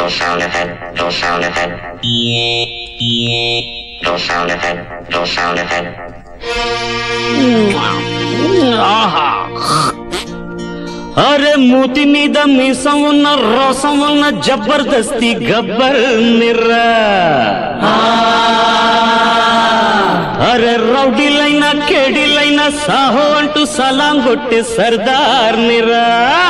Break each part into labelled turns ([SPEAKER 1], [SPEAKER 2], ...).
[SPEAKER 1] Go sound effect. Go sound effect. Go sound effect. Go sound effect.
[SPEAKER 2] ఆహా అరే మూతి మీద మీసం ఉన్న రసం ఉన్న జబర్దస్తి గబ్బర్ మిర్రా అరే రౌడీలైనా కేడీలైనా సాహో అంటూ సలాం కొట్టే సర్దార్ నిరా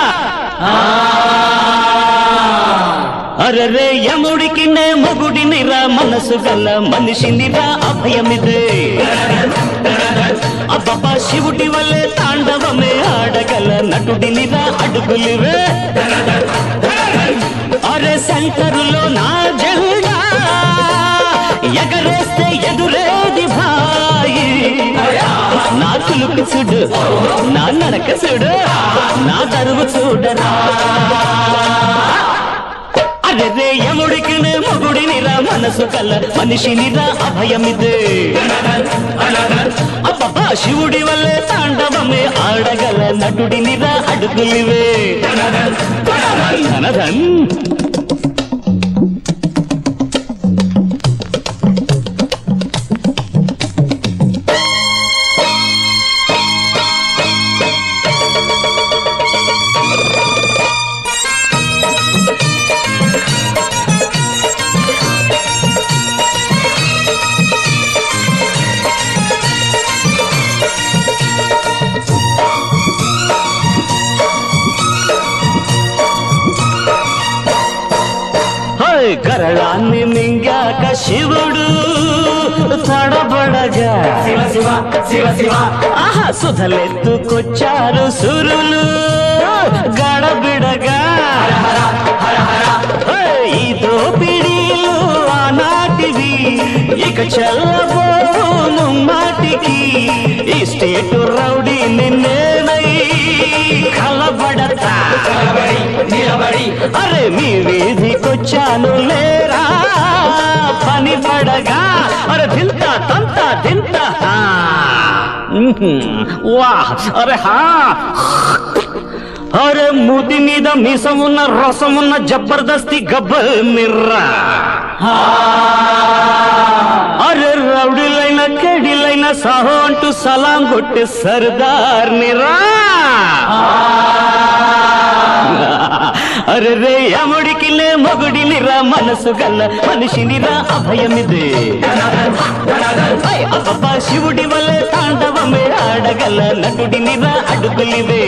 [SPEAKER 2] అరే రే యముడికి నే మొగుడినిరా మనసు గల మనిషినిరా అభయమిదే అబ్బబ్బా శివుడి వల్లే తాండవమే ఆడగల నటుడినిరా అడుగులివే అరే శంకరులో నా జెండా ఎగరేస్తే ఎదురేది భాయి నా కులుకు చూడు నా నడక చూడు నా దరువు చూడరా అరే రే యముడికి నే మొగుడినిరా మనసు కల మనిషినిరా అభయమిదే అబ్బబ్బా శివుడి వల్లే తాండవమే ఆడగల నటుడినిరా అడుగులివే ధనధన్ హై గరళాన్ని మింగాక శివుడు తడబడగా
[SPEAKER 3] శివ శివ శివ శివ
[SPEAKER 2] ఆహా సుధలెత్తుకొచ్చారు సురులు గడబిడగా హై, ఈ దోపిడీలు ఆనాటివి ఇక చల్లబోను మాటికి ఈ స్టేట్ రౌడీ నిన్నేనై కలబడతా
[SPEAKER 3] నిలబడి నిలబడి
[SPEAKER 2] అరే మీ వీధికొచ్చాను లేరా పని పడగా అరే దింత తంత దింత హా. ఉహుం. వాహ్ అరే హా అరే మూతి మీద మీసమున్న రసమున్న జబర్దస్తి గబ్బర్ మిర్రా అరే రౌడీలైన కేడీలైన సాహో అంటూ సలాం కొట్టే సర్దార్ నిరా అరే రే యముడికి లే మొగుడినిరా మనసు గల్ల మనిషినిరా అభయమిదే ఐ అబ్బబ్బా శివుడి వల్లే తాండవమే ఆడగల నటుడినిరా అడుగులివే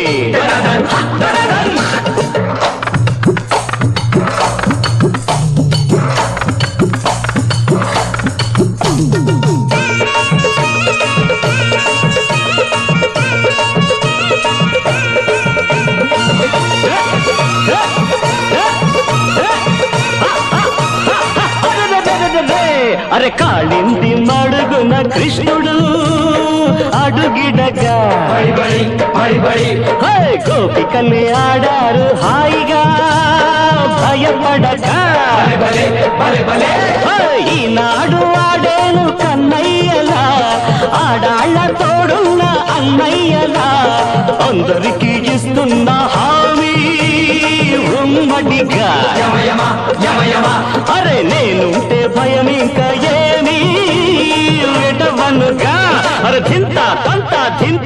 [SPEAKER 2] అరెరెరెరెరె! అరే కాళింది మడుగున కృష్ణుడు అడుగిడగా
[SPEAKER 3] బడి బడి బడి బడి
[SPEAKER 2] హే, గోపికల్ని ఆడారు హాయిగా భయపడక
[SPEAKER 3] బలే బలే బలే
[SPEAKER 2] హే, ఈనాడు ఆడేను కన్నయ్యలా ఆడాళ్ళ తోడున్న అన్నయ్యలా అందరికీ ఇస్తున్న హామీ ఉమ్మడిగా
[SPEAKER 3] యమ యమ యమ యమ
[SPEAKER 2] అరే నేనుంటే భయం ఇంకా ఏమీ విడవనుగా అరే ధింత తంత ధింత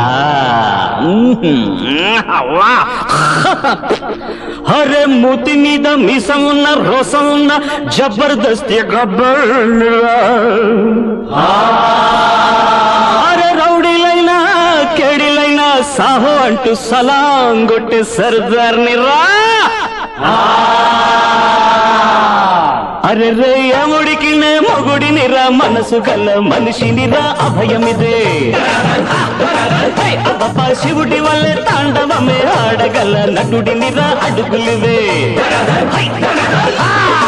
[SPEAKER 2] అరే మూతి మీద మీసం ఉన్న రోసం ఉన్న జబర్దస్తి గబ్బర్ అరే రౌడీలైనా కేడీలైనా సాహో అంటూ సలాం కొట్టే సర్దార్ నిరా అరే రే యముడికి నే మొగుడినిరా మనసు గల మనిషినిరా అభయమిదే హై, అబ్బబ్బా శివుడి వల్లే తాండవమే ఆడగల నటుడినిరా అడుగులివే హై,